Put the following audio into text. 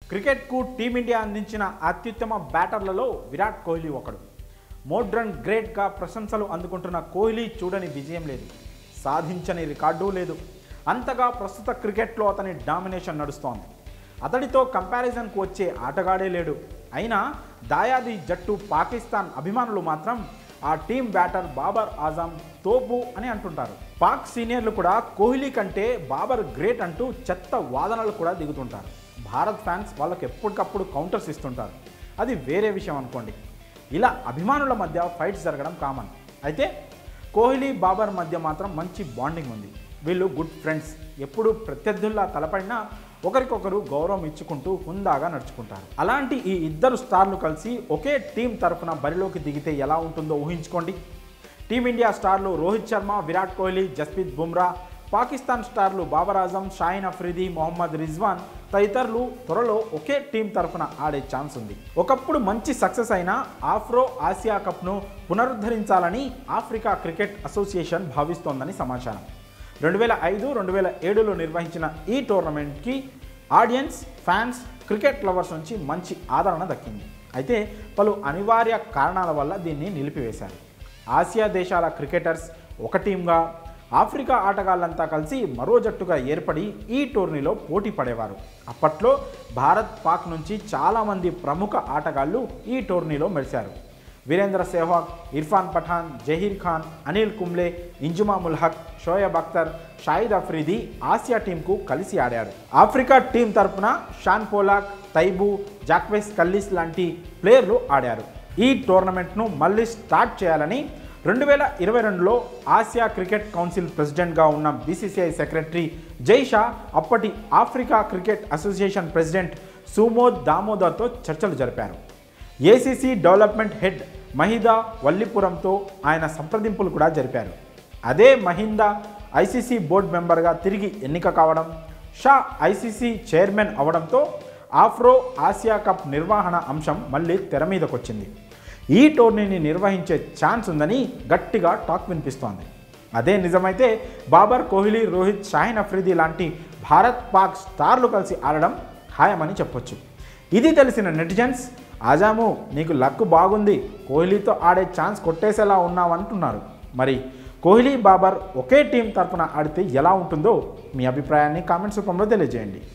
క్రికెట్కు టీమిండియా అందించిన అత్యుత్తమ బ్యాటర్లలో విరాట్ కోహ్లీ ఒకడు మోడ్రన్ గ్రేట్గా ప్రశంసలు అందుకుంటున్న కోహ్లీ చూడని విజయం లేదు సాధించని రికార్డు లేదు అంతగా ప్రస్తుత క్రికెట్లో అతని డామినేషన్ నడుస్తోంది అతడితో కంపారిజన్కు వచ్చే ఆటగాడే లేడు అయినా దాయాది జట్టు పాకిస్తాన్ అభిమానులు మాత్రం ఆ టీం బ్యాటర్ బాబర్ ఆజం తోపు అని అంటుంటారు పాక్ సీనియర్లు కూడా కోహ్లీ కంటే బాబర్ గ్రేట్ అంటూ చెత్త వాదనలు కూడా దిగుతుంటారు భారత్ ఫ్యాన్స్ వాళ్ళకి ఎప్పటికప్పుడు కౌంటర్స్ ఇస్తుంటారు అది వేరే విషయం అనుకోండి ఇలా అభిమానుల మధ్య ఫైట్స్ జరగడం కామన్ అయితే కోహ్లీ బాబర్ మధ్య మాత్రం మంచి బాండింగ్ ఉంది వీళ్ళు గుడ్ ఫ్రెండ్స్ ఎప్పుడు ప్రత్యర్థుల్లా తలపడినా ఒకరికొకరు గౌరవం ఇచ్చుకుంటూ హుందాగా నడుచుకుంటారు అలాంటి ఈ ఇద్దరు స్టార్లు కలిసి ఒకే టీం తరఫున బరిలోకి దిగితే ఎలా ఉంటుందో ఊహించుకోండి టీమిండియా స్టార్లు రోహిత్ శర్మ విరాట్ కోహ్లీ జస్ప్రీత్ బుమ్రా పాకిస్తాన్ స్టార్లు బాబర్ ఆజం షాహిన్ అఫ్రిది మొహమ్మద్ రిజ్వాన్ తదితరులు త్వరలో ఒకే టీం తరఫున ఆడే ఛాన్స్ ఉంది ఒకప్పుడు మంచి సక్సెస్ అయిన ఆఫ్రో ఆసియా కప్ను పునరుద్ధరించాలని ఆఫ్రికా క్రికెట్ అసోసియేషన్ భావిస్తోందని సమాచారం రెండు వేల ఐదు రెండు వేల ఏడులో నిర్వహించిన ఈ టోర్నమెంట్కి ఆడియన్స్ ఫ్యాన్స్ క్రికెట్ లవర్స్ నుంచి మంచి ఆదరణ దక్కింది అయితే పలు అనివార్య కారణాల వల్ల దీన్ని నిలిపివేశారు ఆసియా దేశాల క్రికెటర్స్ ఒక టీంగా ఆఫ్రికా ఆటగాళ్ళంతా కలిసి మరో జట్టుగా ఏర్పడి ఈ టోర్నీలో పోటీ పడేవారు అప్పట్లో భారత్ పాక్ నుంచి చాలామంది ప్రముఖ ఆటగాళ్ళు ఈ టోర్నీలో మెరిశారు వీరేంద్ర సెహ్వాగ్ ఇర్ఫాన్ పఠాన్ జహీర్ ఖాన్ అనిల్ కుంబ్లే ఇంజుమా ముల్హక్ షోయబ్ అఖ్తర్ షాయిద్ అఫ్రీది ఆసియా టీంకు కలిసి ఆడారు ఆఫ్రికా టీం తరపున షాన్ పోలాక్ తైబు జాక్వెస్ కల్లిస్ లాంటి ప్లేయర్లు ఆడారు ఈ టోర్నమెంట్ను మళ్ళీ స్టార్ట్ చేయాలని రెండు వేల ఇరవై రెండులో ఆసియా క్రికెట్ కౌన్సిల్ ప్రెసిడెంట్గా ఉన్న బీసీసీఐ సెక్రటరీ జై షా అప్పటి Africa cricket association president Sumod దామోదర్తో చర్చలు జరిపారు ఏసీసీ డెవలప్మెంట్ హెడ్ మహిదా వల్లిపురంతో ఆయన సంప్రదింపులు కూడా జరిపారు అదే మహిందా ఐసీసీ బోర్డు మెంబర్గా తిరిగి ఎన్నిక కావడం షా ఐసీసీ చైర్మన్ అవడంతో ఆఫ్రో ఆసియా కప్ నిర్వహణ అంశం మళ్ళీ తెర మీదకొచ్చింది ఈ టోర్నీని నిర్వహించే ఛాన్స్ ఉందని గట్టిగా టాక్ వినిపిస్తోంది అదే నిజమైతే బాబర్ కోహ్లీ రోహిత్ షాహిన్ అఫ్రిది లాంటి భారత్ పాక్ స్టార్లు కలిసి ఆడడం ఖాయమని చెప్పొచ్చు ఇది తెలిసిన నెటిజన్స్ ఆజాము నీకు లక్ బాగుంది కోహ్లీతో ఆడే ఛాన్స్ కొట్టేసేలా ఉన్నావంటున్నారు మరి కోహ్లీ బాబర్ ఒకే టీం తరపున ఆడితే ఎలా ఉంటుందో మీ అభిప్రాయాన్ని కామెంట్స్ రూపంలో తెలియజేయండి